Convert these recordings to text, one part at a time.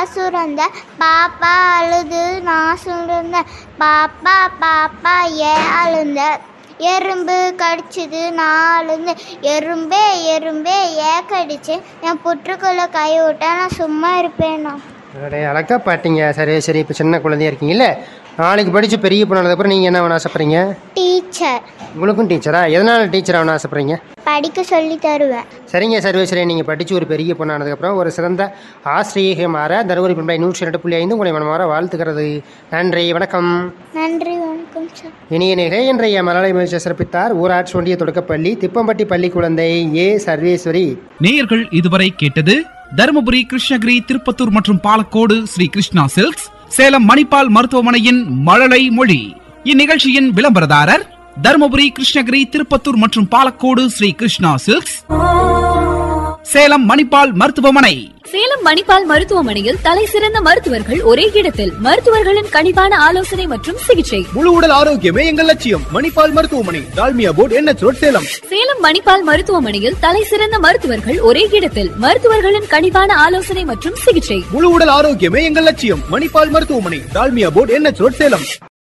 சுரந்த பாப்பா அழுது நான் சுரந்த பாப்பா பாப்பா ஏன் அழுந்த எறும்பு கடிச்சது நான் அழுந்து எறும்பே எறும்பே ஏன் கடிச்சு என் புற்றுக்குள்ளே கை விட்டா நான் சும்மா இருப்பேனா அடே அழகா பாட்டிங்க சரி சரி இப்போ சின்ன குழந்தையா இருக்கீங்கல்ல நாளைக்கு படித்து பெரிய பொண்ணானதுக்கப்புறம் நீங்கள் என்ன ஆகணும்னு ஆசைப்பட்றீங்க டீச்சர் உங்களுக்கும் டீச்சரா எதனால் டீச்சர் ஆகணும்னு ஆசைப்பட்றீங்க படிக்க சொல்லி தருவேன் சரிங்க சர்வேஸ்வரி நீங்கள் படித்து ஒரு பெரிய பொண்ணானதுக்கப்புறம் ஒரு சிறந்த ஆசிரியையாக மாற தருமபுரி பண்பை நூற்றி ரெண்டு புள்ளி ஐந்து உங்களை மனமாற வாழ்த்துக்கிறது நன்றி வணக்கம் நன்றி வணக்கம் சார் இனிய நிகழ இன்றைய மலரை முயற்சி சிறப்பித்தார் ஊராட்சி ஒன்றிய தொடக்கப்பள்ளி திப்பம்பட்டி பள்ளி குழந்தை ஏ சர்வேஸ்வரி நேயர்கள் இதுவரை கேட்டது தருமபுரி கிருஷ்ணகிரி திருப்பத்தூர் மற்றும் பாலக்கோடு ஸ்ரீ கிருஷ்ணா சில்க்ஸ் சேலம் மணிப்பால் மருத்துவமனையின் மழலை மொழி இந்நிகழ்ச்சியின் விளம்பரதாரர் தருமபுரி கிருஷ்ணகிரி திருப்பத்தூர் மற்றும் பாலக்கோடு ஸ்ரீ கிருஷ்ணா சில்க்ஸ் சேலம் மணிப்பால் மருத்துவமனை சேலம் மணிப்பால் மருத்துவமனையில் தலை சிறந்த மருத்துவர்கள் ஒரே இடத்தில் மருத்துவர்களின் கனிவான ஆலோசனை மற்றும் சிகிச்சை முழு உடல் ஆரோக்கியமே எங்கள் லட்சியம் மணிப்பால் மருத்துவமனை Dalmia board NH road Salem Salem Manipal மருத்துவமனையில் தலை சிறந்த மருத்துவர்கள் ஒரே இடத்தில் மருத்துவர்களின் கனிவான ஆலோசனை மற்றும் சிகிச்சை முழு உடல் ஆரோக்கியமே எங்கள் லட்சியம் மணிப்பால் மருத்துவமனை Dalmia board NH road Salem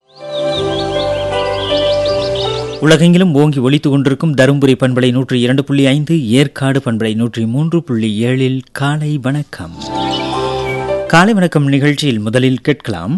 உலகெங்கிலும் ஓங்கி ஒலித்துக் கொண்டிருக்கும் தருமபுரி பண்பலை நூற்றி இரண்டு புள்ளி ஐந்து ஏற்காடு பண்பலை நூற்றி மூன்று புள்ளி ஏழில் காலை வணக்கம் காலை வணக்கம் நிகழ்ச்சியில் முதலில் கேட்கலாம்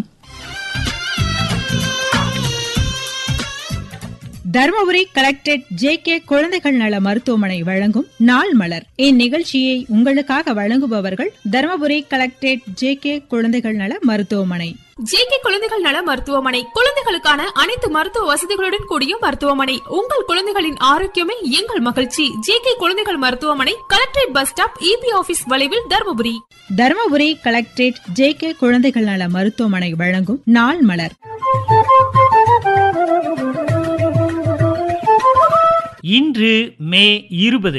தருமபுரி கலெக்டரேட் ஜே கே குழந்தைகள் நல மருத்துவமனை வழங்கும் நாள் மலர் இந்நிகழ்ச்சியை உங்களுக்காக வழங்குபவர்கள் தருமபுரி கலெக்டரேட் ஜே கே குழந்தைகள் நல மருத்துவமனை ஜேகே குழந்தைகள் நல மருத்துவமனை குழந்தைகளுக்கான அனைத்து மருத்துவ வசதிகளுடன் கூடிய மருத்துவமனை உங்கள் குழந்தைகளின் ஆரோக்கியமே எங்கள் மகிழ்ச்சி ஜேகே குழந்தைகள் மருத்துவமனை collectorate bus stop EB office வளைவில் Dharmapuri Dharmapuri collectorate J K குழந்தைகள் நல மருத்துவமனை வழங்கும் நாள் மலர் இன்று மே இருபது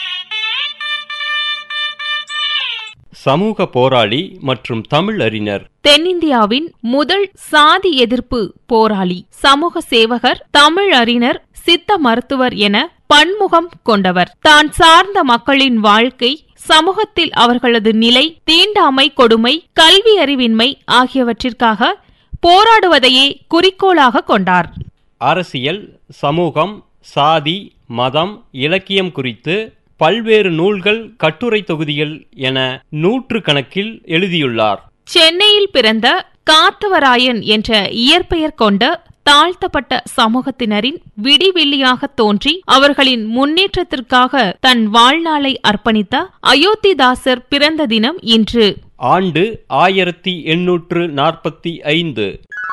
சமூக போராளி மற்றும் தமிழ் அறிஞர் தென்னிந்தியாவின் முதல் சாதி எதிர்ப்பு போராளி சமூக சேவகர் தமிழ் அறிஞர் சித்த மருத்துவர் என பன்முகம் கொண்டவர் தான் சார்ந்த மக்களின் வாழ்க்கை சமூகத்தில் அவர்களது நிலை தீண்டாமை கொடுமை கல்வி அறிவின்மை ஆகியவற்றிற்காக போராடுவதையே குறிக்கோளாக கொண்டார் அரசியல் சமூகம் சாதி மதம் இலக்கியம் குறித்து பல்வேறு நூல்கள் கட்டுரை தொகுதிகள் என நூற்று கணக்கில் எழுதியுள்ளார் சென்னையில் பிறந்த காத்தவராயன் என்ற இயற்பெயர் கொண்ட தாழ்த்தப்பட்ட சமூகத்தினரின் விடிவெள்ளியாக தோன்றி அவர்களின் முன்னேற்றத்திற்காக தன் வாழ்நாளை அர்ப்பணித்த அயோத்திதாசர் பிறந்த தினம் இன்று ஆண்டு ஆயிரத்தி எண்ணூற்று நாற்பத்தி ஐந்து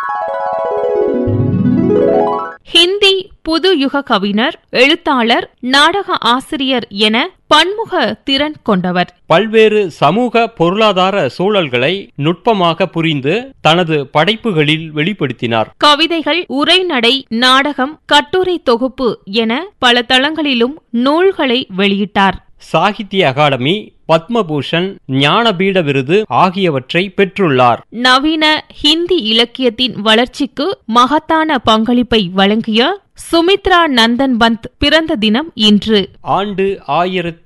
ஹிந்தி புது யுக கவிஞர் எழுத்தாளர் நாடக ஆசிரியர் என பன்முக திறன் கொண்டவர் பல்வேறு சமூக பொருளாதார சூழல்களை நுட்பமாக புரிந்து தனது படைப்புகளில் வெளிப்படுத்தினார் கவிதைகள் உரைநடை நாடகம் கட்டுரை தொகுப்பு என பல தளங்களிலும் நூல்களை வெளியிட்டார் சாகித்ய அகாடமி பத்மபூஷன் ஞானபீட விருது ஆகியவற்றை பெற்றுள்ளார் நவீன ஹிந்தி இலக்கியத்தின் வளர்ச்சிக்கு மகத்தான பங்களிப்பை வழங்கிய சுமித்ரா நந்தன் பந்த் பிறந்த தினம் இன்று ஆண்டு ஆயிரத்தி